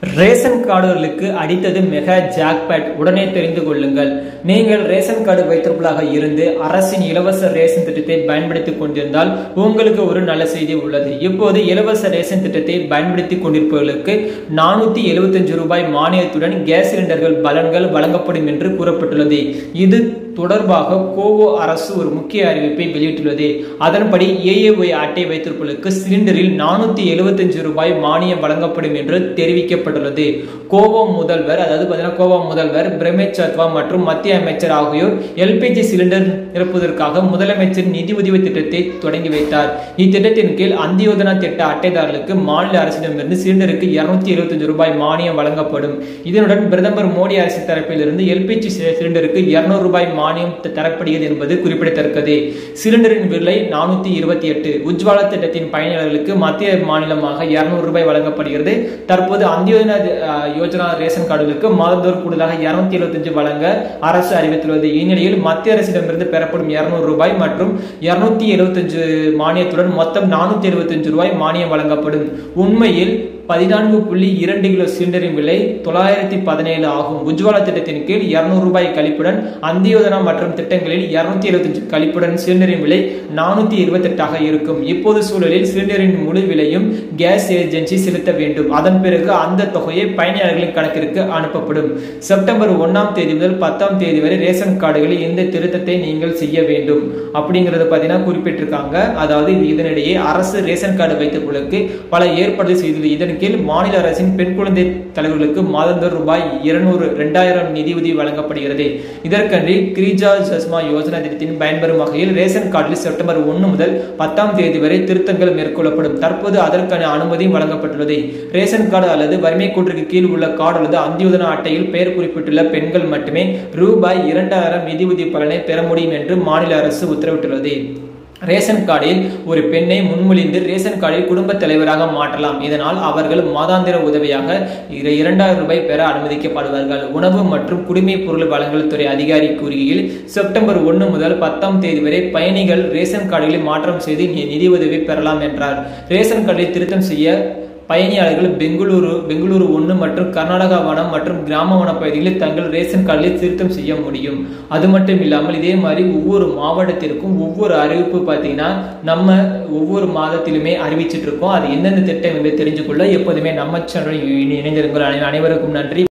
ration கார்டுகளுக்கு அடித்தது mega jackpot உடனே தெரிந்து கொள்ளுங்கள் நீங்கள் ரேஷன் கார்டு வைத்திருப்பதாக இருந்து அரசின் இலவச ரேஷன் திட்டத்தை பயன்படுத்திக் கொண்டிருந்தால் உங்களுக்கு ஒரு நல்ல செய்தி உள்ளது இப்போது இலவச ரேஷன் திட்டத்தை பயன்படுத்திக் கொண்டிருப்பவர்களுக்கு நானூத்தி எழுபத்தஞ்சு ரூபாய் மானியத்துடன் கேஸ் சிலிண்டர்கள் பலன்கள் வழங்கப்படும் என்று கூறப்பட்டுள்ளது இது தொடர்பாக கோவோ அரசு ஒரு முக்கிய அறிவிப்பை வெளியிட்டுள்ளது அதன்படி ஏஏஒய் அட்டை வைத்திருப்பவர்களுக்கு சிலிண்டரில் நானூத்தி எழுபத்தஞ்சு ரூபாய் மானியம் வழங்கப்படும் என்று தெரிவிக்கப்பட்டுள்ளது கோவா முதல்வர் அதாவது பார்த்தீங்கன்னா கோவா முதல்வர் பிரமேஷ் சத்வா மற்றும் மத்திய அமைச்சர் ஆகியோர் எல்பிஜி சிலிண்டர் நிரப்புவதற்காக முதலமைச்சர் நிதி உதவி திட்டத்தை தொடங்கி வைத்தார் இத்திட்டத்தின் கீழ் அந்தியோதனா திட்ட அட்டைதாரர்களுக்கு மாநில அரசிடமிருந்து சிலிண்டருக்கு இருநூத்தி எழுபத்தஞ்சு ரூபாய் மானியம் வழங்கப்படும் இதனுடன் பிரதமர் மோடி அரசு தரப்பிலிருந்து எல்பிஜி சிலிண்டருக்கு இருநூறு ரூபாய் மானியம் தரப்படுகிறது என்பது குறிப்பிடத்தக்கது சிலிண்டரின் விலை நானூத்தி இருபத்தி எட்டு உஜ்வாலா திட்டத்தின் பயனாளர்களுக்கு மத்திய மாநிலமாக இருநூறு ரூபாய் வழங்கப்படுகிறது தற்போது அந்தியோதனா யோஜனா ரேஷன் கார்டுகளுக்கு மாதந்தோறும் கூடுதலாக இருநூத்தி எழுபத்தஞ்சு வழங்க அரசு அறிவித்துள்ளது இந்நிலையில் மத்திய அரசிடமிருந்து பெறப்படும் இருநூறு ரூபாய் மற்றும் இருநூத்தி எழுபத்தஞ்சு மானியத்துடன் மொத்தம் நானூத்தி எழுபத்தஞ்சு ரூபாய் மானியம் வழங்கப்படும் உண்மையில் பதினான்கு புள்ளி இரண்டு கிலோ சிலிண்டரின் விலை தொள்ளாயிரத்தி பதினேழு ஆகும் உஜ்வாலா திட்டத்தின் கீழ் இருநூறு ரூபாய் கழிப்புடன் அந்தியோதனா மற்றும் திட்டங்களில் இருநூத்தி எழுபத்தஞ்சு கழிப்புடன் சிலிண்டரின் விலை நானூத்தி இருபத்தி எட்டாக இருக்கும் இப்போது சூழலில் சிலிண்டரின் முழு விலையும் கேஸ் ஏஜென்சி செலுத்த வேண்டும் அதன் பிறகு அந்த தொகையை பயணியாளர்களின் கணக்கிற்கு அனுப்பப்படும் செப்டம்பர் ஒன்னாம் தேதி முதல் பத்தாம் தேதி வரை ரேஷன் கார்டுகளில் இந்த திருத்தத்தை நீங்கள் செய்ய வேண்டும் அப்படிங்கறத பார்த்தீங்கன்னா குறிப்பிட்டிருக்காங்க அதாவது இதனிடையே அரசு ரேஷன் கார்டு வைத்தவர்களுக்கு பல ஏற்பாடு செய்துள்ளது இதன் கீழ் மாநில அரசின் பெண் குழந்தை தலைவர்களுக்கு மாதந்தோறும் ரூபாய் இருநூறு இரண்டாயிரம் நிதியுதவி வழங்கப்படுகிறது இதற்கன்றி கிரிஜா சஸ்மா யோஜனா திட்டத்தின் பயன்பெறும் வகையில் ரேஷன் கார்டில் செப்டம்பர் ஒன்று முதல் பத்தாம் தேதி வரை திருத்தங்கள் மேற்கொள்ளப்படும் தற்போது அதற்கான அனுமதியும் வழங்கப்பட்டுள்ளது ரேஷன் கார்டு அல்லது வறுமை கூற்றுக்கு கீழ் உள்ள கார்டு அல்லது அந்தியோதன அட்டையில் பெயர் குறிப்பிட்டுள்ள பெண்கள் மட்டுமே ரூபாய் இரண்டாயிரம் நிதியுதவி பலனை பெற முடியும் என்று மாநில அரசு உத்தரவிட்டுள்ளது ரேஷன் கார்டில் ஒரு பெண்ணை முன்மொழிந்து ரேஷன் கார்டில் குடும்ப தலைவராக மாற்றலாம் இதனால் அவர்கள் மாதாந்திர உதவியாக இரண்டாயிரம் ரூபாய் பெற அனுமதிக்கப்படுவார்கள் உணவு மற்றும் குடிமை பொருள் வழங்கல் துறை அதிகாரி கூறுகையில் செப்டம்பர் ஒன்று முதல் பத்தாம் தேதி வரை பயணிகள் ரேஷன் கார்டுகளில் மாற்றம் செய்து நிதி உதவி பெறலாம் என்றார் ரேஷன் கார்டில் திருத்தம் செய்ய பயணியாளர்கள் பெங்களூரு பெங்களூரு ஒன்று மற்றும் கர்நாடகா வனம் மற்றும் கிராம வன பகுதிகளில் தங்கள் ரேஷன் கார்டில் திருத்தம் செய்ய முடியும் அது மட்டும் இல்லாமல் இதே மாதிரி ஒவ்வொரு மாவட்டத்திற்கும் ஒவ்வொரு அறிவிப்பு பார்த்தீங்கன்னா நம்ம ஒவ்வொரு மாதத்திலுமே அறிவிச்சிட்டு இருக்கோம் அது எந்தெந்த திட்டம் என்று தெரிஞ்சு கொள்ள எப்போதுமே நம்ம சேனல் இணைந்திருங்கள் அனைவருக்கும் நன்றி